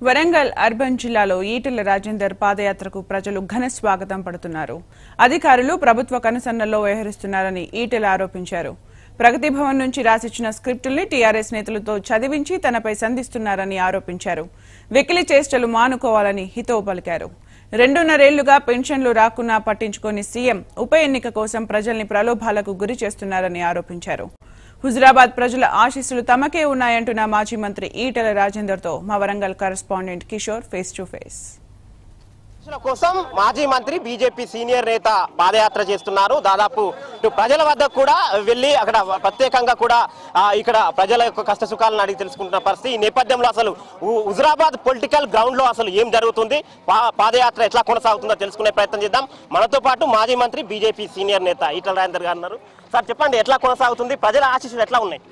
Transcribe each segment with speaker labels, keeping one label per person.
Speaker 1: Warangal urban జిల్లాలో ఈటెల రాజేందర్ పాదయాత్రకు ప్రజలు ఘన స్వాగతం పడుతున్నారు అధికారులు ప్రభుత్వ కనుసన్నల్లో వ్యవహరిస్తున్నారని ఈటెల ఆరోపించారు ప్రగతి భవన్ నుంచి రాసిచ్చిన స్క్రిప్టుల్ని టీఆర్ఎస్ నేతలతో చదివించి తనపై సంధిస్తున్నారని ఆరోపించారు వెకిలి చేష్టలు మానుకోవాలని హితవు పలికారు రెండున్నరేళ్లుగా పెన్షన్లు రాకున్నా పట్టించుకోని సీఎం ఉప ఎన్నిక కోసం ప్రజల్ని ప్రలోభాలకు గురి చేస్తున్నారని ఆరోపించారు హుజురాబాద్ ప్రజల ఆశీస్సులు తమకే ఉన్నాయంటున్న మాజీ మంత్రి ఈటెల రాజేందర్తో మా Warangal correspondent Kishore face to face
Speaker 2: సమస్యల కోసం మాజీ మంత్రి బీజేపీ సీనియర్ నేత పాదయాత్ర చేస్తున్నారు దాదాపు ఇటు ప్రజల వద్ద కూడా వెళ్ళి అక్కడ ప్రత్యేకంగా కూడా ఆ, ఇక్కడ ప్రజల యొక్క కష్ట సుఖాలను అడిగి తెలుసుకుంటున్న పరిస్థితి ఈ నేపథ్యంలో అసలు హు- హుజురాబాద్ పొలిటికల్ గ్రౌండ్ లో అసలు ఏం జరుగుతుంది పా- పాదయాత్ర ఎట్లా కొనసాగుతుందో తెలుసుకునే ప్రయత్నం చేద్దాం మనతో పాటు మాజీ మంత్రి బీజేపీ సీనియర్ నేత ఈటల రాజేందర్ గారు ఉన్నారు సార్ చెప్పండి ఎట్లా కొనసాగుతుంది ప్రజల ఆశీస్సులు ఎట్లా ఉన్నాయి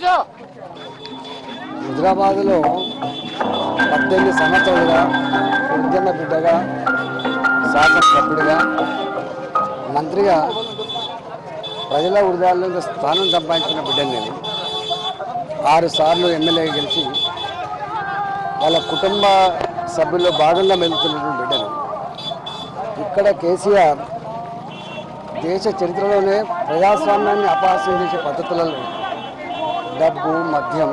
Speaker 3: హైదరాబాద్లో పద్దెనిమిది సంవత్సరాలుగా ఉద్యమ బిడ్డగా శాసనసభ్యుడిగా మంత్రిగా ప్రజల హృదయాల్లో ఇంకా స్థానం సంపాదించిన బిడ్డని నేను ఆరు సార్లు ఎమ్మెల్యే గెలిచి వాళ్ళ కుటుంబ సభ్యుల్లో భాగంగా మెలుగుతున్నటువంటి బిడ్డని ఇక్కడ కేసీఆర్ దేశ చరిత్రలోనే ప్రజాస్వామ్యాన్ని అపహాస్యం చేసే పద్ధతులలో డబ్బు మద్యం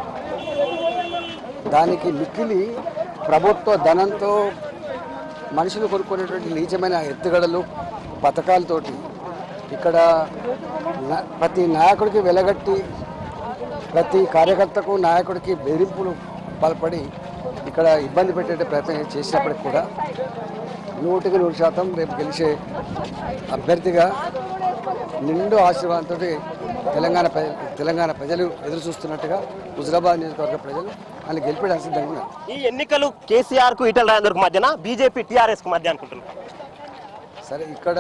Speaker 3: దానికి మిక్కిలి ప్రభుత్వ ధనంతో మనుషులు కొనుక్కునేటువంటి నీచమైన ఎత్తుగడలు పథకాలతోటి ఇక్కడ న- ప్రతి నాయకుడికి వెలగట్టి ప్రతి కార్యకర్తకు నాయకుడికి బెదిరింపులు పాల్పడి ఇక్కడ ఇబ్బంది పెట్టే ప్రయత్నం చేసినప్పటికి కూడా నూటికి నూరు శాతం రేపు గెలిచే అభ్యర్థిగా నిండు ఆశీర్వాదంతో తెలంగాణ ప్రజ తెలంగాణ ప్రజలు ఎదురు చూస్తున్నట్టుగా హుజరాబాద్ నియోజకవర్గ ప్రజలు ఆయన గెలిపడానికి సిద్ధంగా ఉన్నారు
Speaker 2: ఈ ఎన్నికలు కేసీఆర్ కు ఈటల రాజేందర్ కు మధ్యన బీజేపీ టీఆర్ఎస్ కు మధ్య అనుకుంటున్నారు
Speaker 3: సరే ఇక్కడ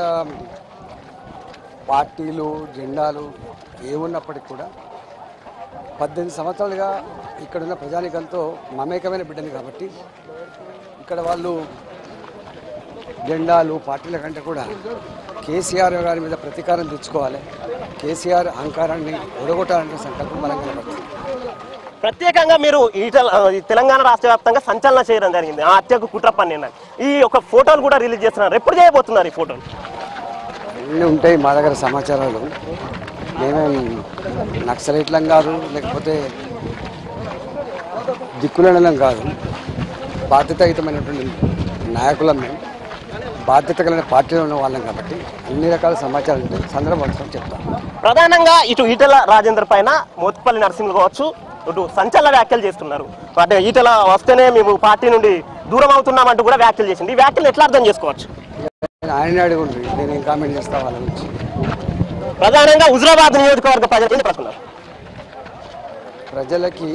Speaker 3: పార్టీలు జెండాలు ఏమున్నప్పటికీ కూడా పద్దెనిమిది సంవత్సరాలుగా ఇక్కడున్న ప్రజానికంతో మమేకమైన బిడ్డని కాబట్టి ఇక్కడ వాళ్ళు జెండాలు పార్టీల కంటే కూడా కేసీఆర్ గారి మీద ప్రతీకారం తెచ్చుకోవాలి కేసీఆర్ అహంకారాన్ని ఒడగొట్టాలనే సంకల్పం మనం కనబడుతుంది
Speaker 2: ప్రత్యేకంగా మీరు ఈటల ఈ తెలంగాణ రాష్ట్ర వ్యాప్తంగా సంచలనం చేయడం జరిగింది ఆ హత్యకు కుట్ర పన్నిన ఈ ఒక ఫోటోలు కూడా రిలీజ్ చేస్తున్నారు ఎప్పుడు చేయబోతున్నారు ఈ ఫోటోలు
Speaker 3: అన్నీ ఉంటాయి మా దగ్గర సమాచారాలు మేమేం నక్సలైట్లం కాదు లేకపోతే దిక్కులడం కాదు బాధ్యతాయుతమైనటువంటి నాయకులం మేము బాధ్యత కలిగిన పార్టీలో ఉన్న వాళ్ళం కాబట్టి అన్ని రకాల సమాచారం ఉంటాయి సందర్భం అవసరం చెప్తాం
Speaker 2: ప్రధానంగా ఇటు ఈటల రాజేందర్ పైన మోత్పల్లి నరసింహ కావచ్చు ఇటు సంచలన వ్యాఖ్యలు చేస్తున్నారు అంటే ఈటల వస్తేనే మేము పార్టీ నుండి దూరం అవుతున్నామంటూ కూడా వ్యాఖ్యలు చేసింది ఈ వ్యాఖ్యలు ఎట్లా అర్థం చేసుకోవచ్చు
Speaker 3: నేను ఆయననే అడుగుండ్రి నేను ఏం కామెంట్ చేస్తా వాళ్ళ నుంచి
Speaker 2: ప్రధానంగా హుజరాబాద్ నియోజకవర్గ ప్రజలు ఏం ప్రశ్నలు
Speaker 3: ప్రజలకి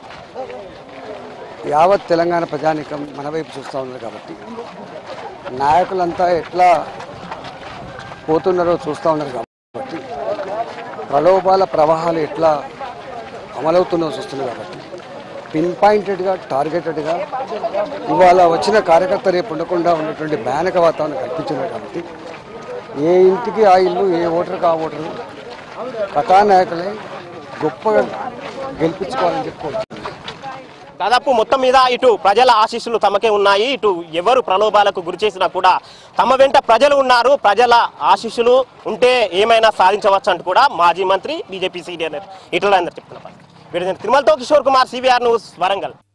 Speaker 3: యావత్ తెలంగాణ ప్రజానికం మన వైపు చూస్తూ ఉన్నారు కాబట్టి నాయకులంతా ఎట్లా పోతున్నారో చూస్తూ ఉన్నారు కాబట్టి ప్రలోభాల ప్రవాహాలు ఎట్లా అమలవుతుందో చూస్తున్నారు కాబట్టి పిన్ పాయింటెడ్గా టార్గెటెడ్గా ఇవాళ వచ్చిన కార్యకర్త రేపు ఉండకుండా ఉన్నటువంటి భయానక వాతావరణం కల్పించినారు కాబట్టి ఏ ఇంటికి ఆ ఇల్లు ఏ ఓటర్కి ఆ ఓటరు కథానాయకులే గొప్పగా గెలిపించుకోవాలని చెప్పుకోవచ్చు
Speaker 2: దాదాపు మొత్తం మీద ఇటు ప్రజల ఆశీస్సులు తమకే ఉన్నాయి ఇటు ఎవరు ప్రలోభాలకు గురి చేసినా కూడా తమ వెంట ప్రజలు ఉన్నారు ప్రజల ఆశీస్సులు ఉంటే ఏమైనా సాధించవచ్చు అంటూ కూడా మాజీ మంత్రి బీజేపీ సీనియర్ ఇట్లా చెప్తున్నారు వీడు తిరుమలతో కిషోర్ కుమార్ సివిఆర్ న్యూస్ వరంగల్